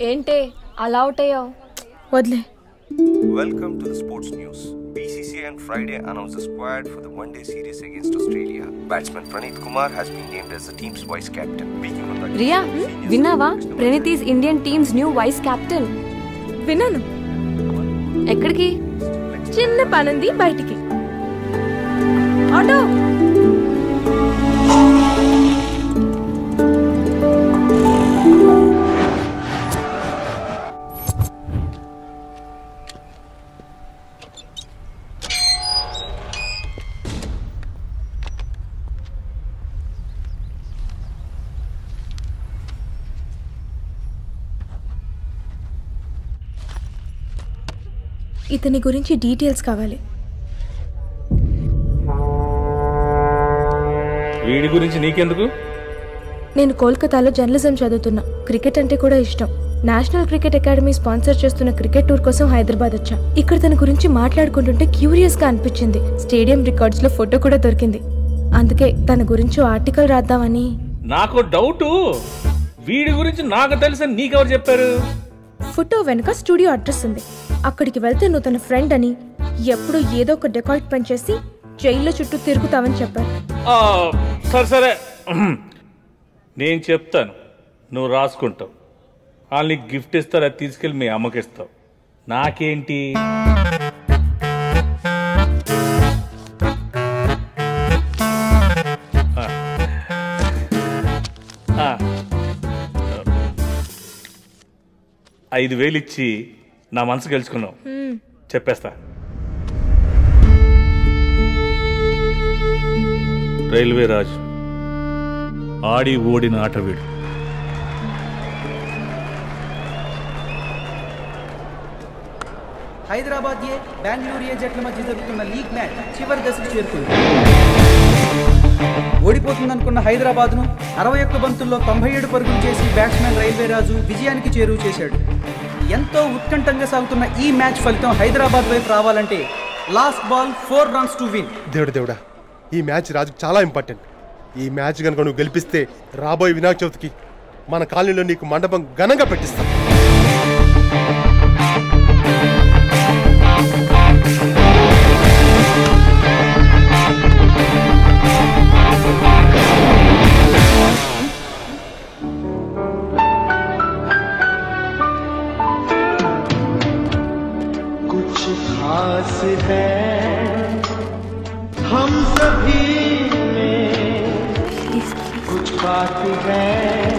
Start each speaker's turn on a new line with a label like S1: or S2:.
S1: ఏంటే అలా అవుట్ అయ్యావు
S2: వదిలే
S3: Welcome to the sports news. BCCI on Friday announced the squad for the one-day series against Australia. Batsman Praneeth Kumar has been named as the team's vice captain. Speaking on the
S1: Riya విన్నావా Praneeth is Indian team's new vice captain
S2: విన్నాను
S1: ఎక్కడికి
S2: చిన్న పనుంది బయటికి auto ఇతని గురించి details కావాలి
S4: వీడి గురించి నీకెందుకు
S2: నేను కోల్కతాలో జర్నలిజం చదువుతున్నా క్రికెట్ అంటే కూడా ఇష్టం నేషనల్ క్రికెట్ అకాడమీ స్పాన్సర్ చేస్తున్న క్రికెట్ టూర్ కోసం హైదరాబాద్ వచ్చా ఇక్కడ తన గురించి మాట్లాడుకుంటుంటే క్యూరియస్ గా అనిపించింది స్టేడియం రికార్డ్స్ లో ఫోటో కూడా దొరికింది అందుకే తన గురించి ఓ ఆర్టికల్ రాద్దామని
S4: నాకు డౌట్ వీడి గురించి నాకు తెలుసని నీకెవరు చెప్పారు
S2: ఫోటో వెనుక స్టూడియో అడ్రస్ ఉంది అక్కడికి వెళ్తే నువ్వు తన ఫ్రెండ్ అని ఎప్పుడు ఏదో ఒక డెకాల్ట్ పని చేసి జైల్లో చుట్టూ తిరుగుతావని చెప్పారు
S4: ఆ, సరే సరే నేను చెప్తాను నువ్వు రాసుకుంటావు వాళ్ళు నీకు గిఫ్ట్ ఇస్తారు అది తీసుకెళ్ళి మీ అమ్మకి ఇస్తావు నాకేంటి ఆ. ఆ. ఐదు వేలు ఇచ్చి నా మనసు గెలుచుకున్నావు చెప్పేస్తా రైల్వే రాజు ఆడి ఓడిన ఆట వీడు
S5: హైదరాబాద్ ఏ బెంగళూరు ఏ జట్ల మధ్య జరుగుతున్న లీగ్ మ్యాచ్ చివరి దశకు చేరుకుంది ఓడిపోతుందనుకున్న హైదరాబాద్ను అరవై ఒక్క బంతుల్లో తొంభై ఏడు పరుగులు చేసి బ్యాట్స్మెన్ రైల్వే రాజు విజయానికి చేరువ చేశాడు ఎంతో ఉత్కంఠంగా సాగుతున్న ఈ మ్యాచ్ ఫలితం హైదరాబాద్ వైపు రావాలంటే last ball four runs to win
S6: దేవుడు దేవుడా ఈ మ్యాచ్ రాజుకు చాలా ఇంపార్టెంట్ ఈ మ్యాచ్ కనుక నువ్వు గెలిపిస్తే రాబోయే వినాయక చవితికి మన కాలనీలో నీకు మండపం ఘనంగా పెట్టిస్తాం
S7: कुछ खास है हम सभी में कुछ बात है